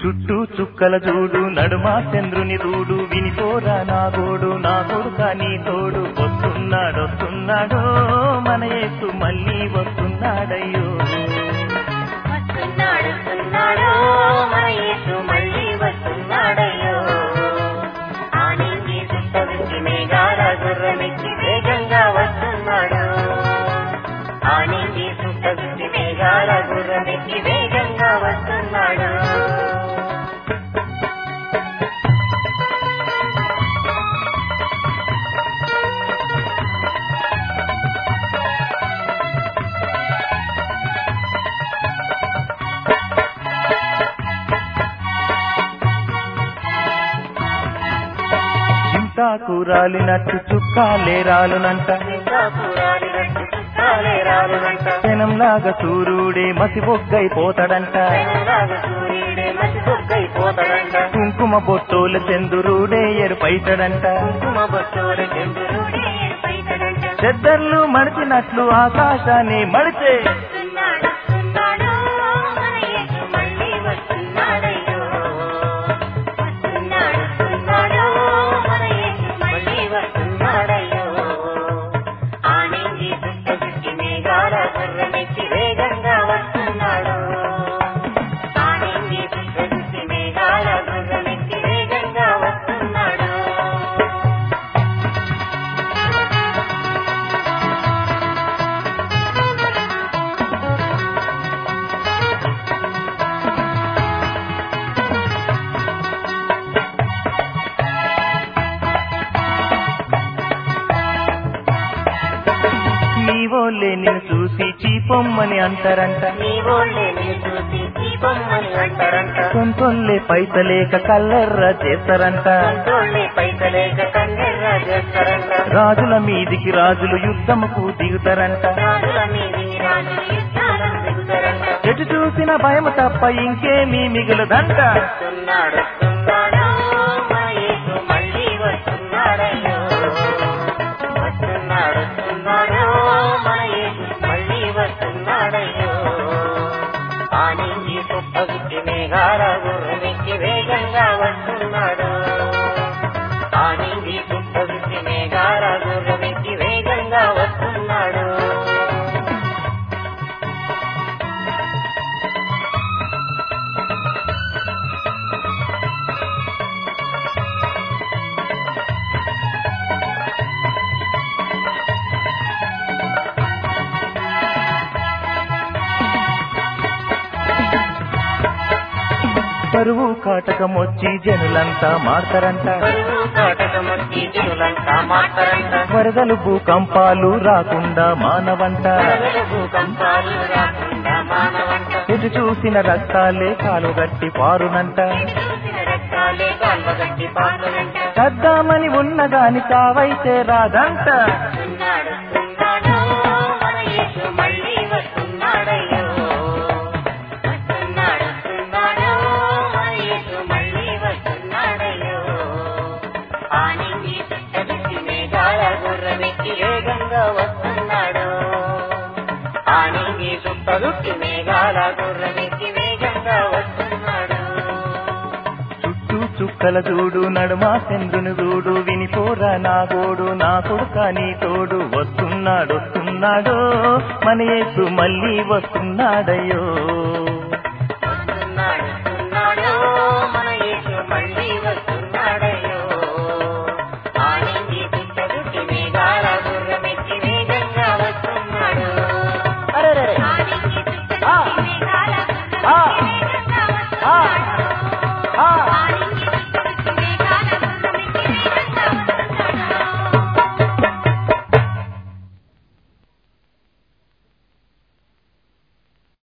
చుట్టూ చుక్కల చూడు నడుమ చంద్రుని రూడు వినిపోరా నా గోడు నా కొడుక నీ తోడు వస్తున్నాడు వస్తున్నాడు మన యేసు మళ్ళీ వస్తున్నాడయ్యో వస్తున్నాడు వస్తున్నాడు మన యేసు మళ్ళీ వస్తున్నాడయ్యో ఆనింగి సుట్టవించి మేఘాల గుర్రమెక్కి వేగంగా వస్తున్నాడు ఆనింగి సుట్టవించి మేఘాల గుర్రమెక్కి వేగంగా వస్తున్నాడు చింతాకు రాలినట్టు చుక్కాలే రాలునంట ఇంకా కూరాలినట్టు చుట్టాలే రాలునంట జనంలాగా సూర్యుడే మసిబొగ్గైపోతాడంట పెనులాగా సూర్యుడే మసిబొగ్గైపోతాడంట కుంకుమ బొట్టోల చంద్రుడే ఎరుపైతాడంట కుంకుమ బొట్టోల చంద్రుడే ఏర్పైతడంట చెద్దర్లు మడిచినట్లు ఆకాశాన్ని మడిచే వస్తున్నాడు వస్తున్నాడు మన యేసు మళ్ళీ వస్తున్నాడయ్యో వస్తున్నాడు వస్తున్నాడు మన యేసు మళ్ళీ వస్తున్నాడయ్యో ఆనింగి దుష్ట దృష్టి మేఘాల గుర్రమెక్కి వేగంగా వస్తున్నాడు ఆనింగి దుష్ట దృష్టి మేఘాల గుర్రమెక్కి వేగంగా వస్తున్నాడు నీ ఓళ్ళే నిన్ను చూసి చీపొమ్మని అంటారంట నీ ఓళ్ళే నిన్ను చూసి దీపమ్మని అంటారంట సొంతొల్లే పైసలేక కల్లెర్ర చేస్తారంట సంతోళ్ళే పైసలేక కన్నెర్ర చేస్తారంట రాజుల మీదికి రాజులు యుద్ధముకు దిగుతారంట రాజుల మీదికి రాజులు యుద్ధాలను దిగుతారంట ఎటు చూసిన భయం తప్ప ఇంకేమీ మిగులదంట వస్తున్నాడు వస్తున్నాడు మా యేసు మళ్ళీ వస్తున్నాడయ్యో వస్తున్నాడు వస్తున్నాడు మన యేసు మళ్ళీ వస్తున్నాడయ్యో ఆనింగి సుట్టగుట్టి మేఘాల గుర్రమెక్కి వేగంగా వస్తున్నాడు ఆనింగి సుట్టగుట్టి మేఘాల గుర్రమెక్కి వేగంగా వస్తున్నాడు కరువు కాటకమొచ్చి జనులంతా మాడతారంట కరువు కాటకమొచ్చి జనులంతా మాట్లాడంట వరదలు భూకంపాలు రాకుండా మానవంట వరదలు భూకంపాలు రాకుండా మానవంట ఎటు చూసిన రక్తాలే కాలుగట్టి పారునంట చూసిన రక్తాలే కాల్వగట్టి పాత్రంట చద్దామని ఉన్నగాని చావైతే రాదంట వస్తున్నాడు వస్తున్నాడు మన యేసు మళ్ళీ వస్తున్నాడయ్యో వస్తున్నాడు వస్తున్నాడు మన యేసు మళ్ళీ వస్తున్నాడయ్యో ఆనింగి చుట్టదిసి మేఘాల గుర్రమెక్కి వేగంగా వస్తున్నాడు ఆనింగి చుట్టదుట్టి మేఘాల గుర్రమెక్కి వేగంగా వస్తున్నాడు చుట్టూ చుక్కల చూడు నడుమ చంద్రుని చూడు వినిపోరా నా గోడు నా కొడుక నీ తోడు వస్తున్నాడు వస్తున్నాడు మన యేసు మళ్ళీ వస్తున్నాడయ్యో వస్తున్నాడు వస్తున్నాడు మన యేసు మళ్ళీ వస్తున్నాడు